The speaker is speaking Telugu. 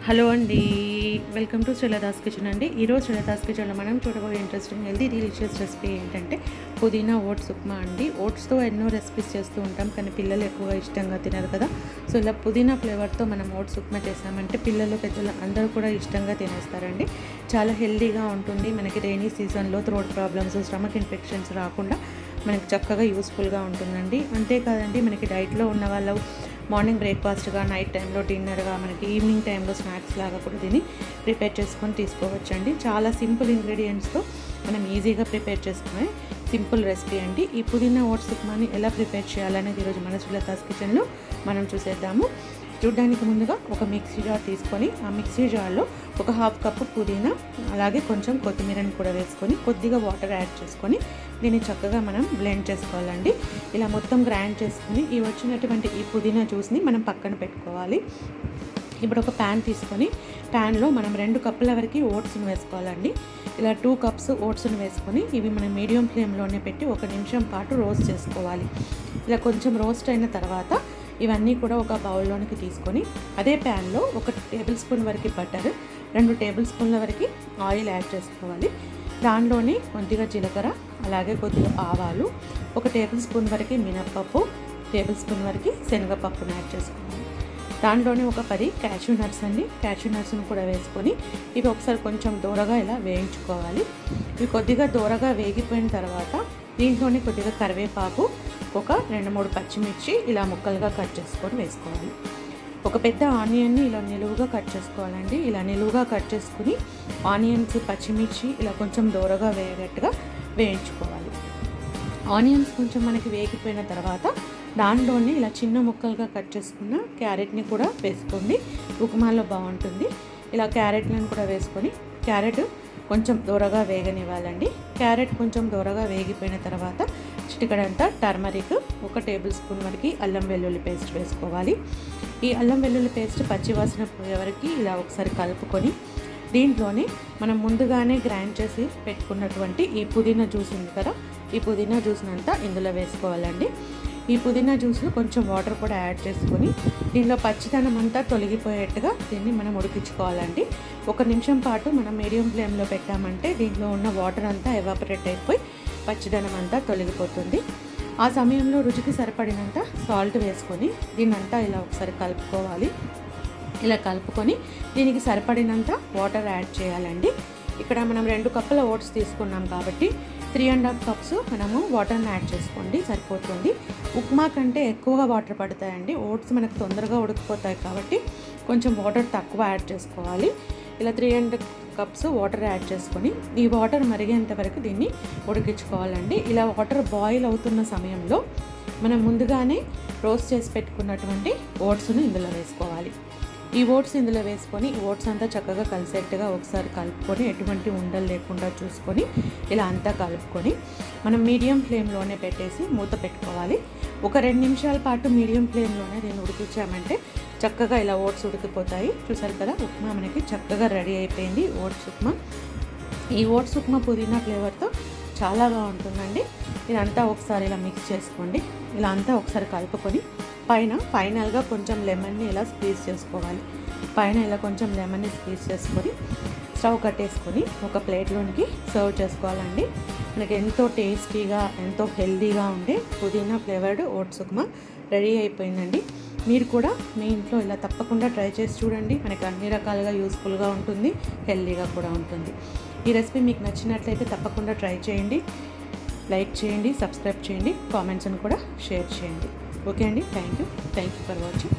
హలో అండి వెల్కమ్ టు శ్రీలదాస్ కిచెన్ అండి ఈరోజు శ్రీలదాస్ కిచెన్లో మనం చూడబోయే ఇంట్రెస్టింగ్ హెల్తీ డెలిషియస్ రెసిపీ ఏంటంటే పుదీనా ఓట్స్ ఉప్మా అండి ఓట్స్తో ఎన్నో రెసిపీస్ చేస్తూ ఉంటాం కానీ పిల్లలు ఎక్కువగా ఇష్టంగా తినరు కదా సో ఇలా పుదీనా ఫ్లేవర్తో మనం ఓట్స్ ఉప్మా చేసామంటే పిల్లలు పెద్దలు అందరూ కూడా ఇష్టంగా తినేస్తారండి చాలా హెల్తీగా ఉంటుంది మనకి రైనీ సీజన్లో థ్రోట్ ప్రాబ్లమ్స్ స్టమక్ ఇన్ఫెక్షన్స్ రాకుండా మనకి చక్కగా యూస్ఫుల్గా ఉంటుందండి అంతేకాదండి మనకి డైట్లో ఉన్న వాళ్ళు మార్నింగ్ బ్రేక్ఫాస్ట్గా నైట్ టైంలో డిన్నర్గా మనకి ఈవినింగ్ టైంలో స్నాక్స్ లాగా కూడా దీన్ని ప్రిపేర్ చేసుకొని తీసుకోవచ్చండి చాలా సింపుల్ ఇంగ్రీడియంట్స్తో మనం ఈజీగా ప్రిపేర్ చేసుకునే సింపుల్ రెసిపీ అండి ఈ పుదీనా ఓట్స్ ఉప్మాని ఎలా ప్రిపేర్ చేయాలనేది ఈరోజు మన సులతాస్ కిచెన్లో మనం చూసేద్దాము చూడడానికి ముందుగా ఒక మిక్సీ జార్ తీసుకొని ఆ మిక్సీ జార్లో ఒక హాఫ్ కప్పు పుదీనా అలాగే కొంచెం కొత్తిమీరని కూడా వేసుకొని కొద్దిగా వాటర్ యాడ్ చేసుకొని దీన్ని చక్కగా మనం బ్లెండ్ చేసుకోవాలండి ఇలా మొత్తం గ్రైండ్ చేసుకొని ఈ వచ్చినటువంటి ఈ పుదీనా జ్యూస్ని మనం పక్కన పెట్టుకోవాలి ఇప్పుడు ఒక ప్యాన్ తీసుకొని ప్యాన్లో మనం రెండు కప్పుల వరకు ఓట్స్ని వేసుకోవాలండి ఇలా టూ కప్స్ ఓట్స్ని వేసుకొని ఇవి మనం మీడియం ఫ్లేమ్లోనే పెట్టి ఒక నిమిషం పాటు రోస్ట్ చేసుకోవాలి ఇలా కొంచెం రోస్ట్ అయిన తర్వాత ఇవన్నీ కూడా ఒక బౌల్లోనికి తీసుకొని అదే ప్యాన్లో ఒక టేబుల్ స్పూన్ వరకు బటర్ రెండు టేబుల్ స్పూన్ల వరకు ఆయిల్ యాడ్ చేసుకోవాలి దానిలోనే కొద్దిగా జీలకర్ర అలాగే కొద్దిగా ఆవాలు ఒక టేబుల్ స్పూన్ వరకు మినప్పప్పు టేబుల్ స్పూన్ వరకు శనగపప్పును యాడ్ చేసుకోవాలి దాంట్లోనే ఒక పది క్యాషూ నట్స్ అండి క్యాషూ నట్స్ని కూడా వేసుకొని ఇవి ఒకసారి కొంచెం దూరగా ఇలా వేయించుకోవాలి ఇవి కొద్దిగా దూరగా వేగిపోయిన తర్వాత దీంట్లోనే కొద్దిగా కరివేపాకు ఒక రెండు మూడు పచ్చిమిర్చి ఇలా ముక్కలుగా కట్ చేసుకొని వేసుకోవాలి ఒక పెద్ద ఆనియన్ని ఇలా నిలువుగా కట్ చేసుకోవాలండి ఇలా నిలువుగా కట్ చేసుకుని ఆనియన్స్ పచ్చిమిర్చి ఇలా కొంచెం దూరగా వేయగట్టుగా వేయించుకోవాలి ఆనియన్స్ కొంచెం మనకి వేగిపోయిన తర్వాత దానిలోనే ఇలా చిన్న ముక్కలుగా కట్ చేసుకున్న క్యారెట్ని కూడా వేసుకోండి ఉప్మాలో బాగుంటుంది ఇలా క్యారెట్లను కూడా వేసుకొని క్యారెట్ కొంచెం దూరగా వేగనివ్వాలండి క్యారెట్ కొంచెం దూరగా వేగిపోయిన తర్వాత చిటికడంతా టర్మరిక్ ఒక టేబుల్ స్పూన్ వరకు అల్లం వెల్లుల్లి పేస్ట్ వేసుకోవాలి ఈ అల్లం వెల్లుల్లి పేస్ట్ పచ్చివాసన పోయే వరకు ఇలా ఒకసారి కలుపుకొని దీంట్లోనే మనం ముందుగానే గ్రైండ్ చేసి పెట్టుకున్నటువంటి ఈ పుదీనా జ్యూస్ ఉంది కదా ఈ పుదీనా జ్యూస్ని అంతా ఇందులో వేసుకోవాలండి ఈ పుదీనా జ్యూస్ కొంచెం వాటర్ కూడా యాడ్ చేసుకొని దీనిలో పచ్చిదనం అంతా తొలగిపోయేట్టుగా దీన్ని మనం ఉడికించుకోవాలండి ఒక నిమిషం పాటు మనం మీడియం ఫ్లేమ్లో పెట్టామంటే దీంట్లో ఉన్న వాటర్ అంతా ఎవాపరేట్ అయిపోయి పచ్చిదనం అంతా తొలగిపోతుంది ఆ సమయంలో రుచికి సరిపడినంత సాల్ట్ వేసుకొని దీన్నంతా ఇలా ఒకసారి కలుపుకోవాలి ఇలా కలుపుకొని దీనికి సరిపడినంత వాటర్ యాడ్ చేయాలండి ఇక్కడ మనం రెండు కప్పుల ఓట్స్ తీసుకున్నాం కాబట్టి త్రీ అండ్ హాఫ్ కప్స్ మనము వాటర్ని యాడ్ చేసుకోండి సరిపోతుంది ఉప్మా కంటే ఎక్కువగా వాటర్ పడతాయండి ఓట్స్ మనకు తొందరగా ఉడికిపోతాయి కాబట్టి కొంచెం వాటర్ తక్కువ యాడ్ చేసుకోవాలి ఇలా three and cups water add చేసుకొని ఈ వాటర్ మరిగేంత వరకు దీన్ని ఉడికించుకోవాలండి ఇలా వాటర్ బాయిల్ అవుతున్న సమయంలో మనం ముందుగానే రోస్ట్ చేసి పెట్టుకున్నటువంటి ఓట్స్ను ఇందులో వేసుకోవాలి ఈ ఓట్స్ ఇందులో వేసుకొని ఈ ఓట్స్ అంతా చక్కగా కలిసేట్టుగా ఒకసారి కలుపుకొని ఎటువంటి ఉండలు లేకుండా చూసుకొని ఇలా అంతా కలుపుకొని మనం మీడియం ఫ్లేమ్లోనే పెట్టేసి మూత పెట్టుకోవాలి ఒక రెండు నిమిషాల పాటు మీడియం ఫ్లేమ్లోనే దీన్ని ఉడికించామంటే చక్కగా ఇలా ఓట్స్ ఉడికిపోతాయి చూసారు కదా ఉప్మా మనకి చక్కగా రెడీ అయిపోయింది ఓట్స్ ఉప్మా ఈ ఓట్స్ ఉప్మా పుదీనా ఫ్లేవర్తో చాలా బాగుంటుందండి ఇదంతా ఒకసారి ఇలా మిక్స్ చేసుకోండి ఇలా అంతా ఒకసారి కలుపుకొని పైన ఫైనల్గా కొంచెం లెమన్ని ఇలా స్క్వీజ్ చేసుకోవాలి పైన ఇలా కొంచెం లెమన్ని స్క్వీజ్ చేసుకొని స్టవ్ కట్టేసుకొని ఒక ప్లేట్లోనికి సర్వ్ చేసుకోవాలండి మనకి ఎంతో టేస్టీగా ఎంతో హెల్తీగా ఉండే పుదీనా ఫ్లేవర్డ్ ఓట్స్ ఉప్మా రెడీ అయిపోయిందండి మీరు కూడా మీ ఇంట్లో ఇలా తప్పకుండా ట్రై చేసి చూడండి మనకి అన్ని రకాలుగా యూస్ఫుల్గా ఉంటుంది హెల్తీగా కూడా ఉంటుంది ఈ రెసిపీ మీకు నచ్చినట్లయితే తప్పకుండా ట్రై చేయండి లైక్ చేయండి సబ్స్క్రైబ్ చేయండి కామెంట్స్ని కూడా షేర్ చేయండి ఓకే అండి thank you thank you for watching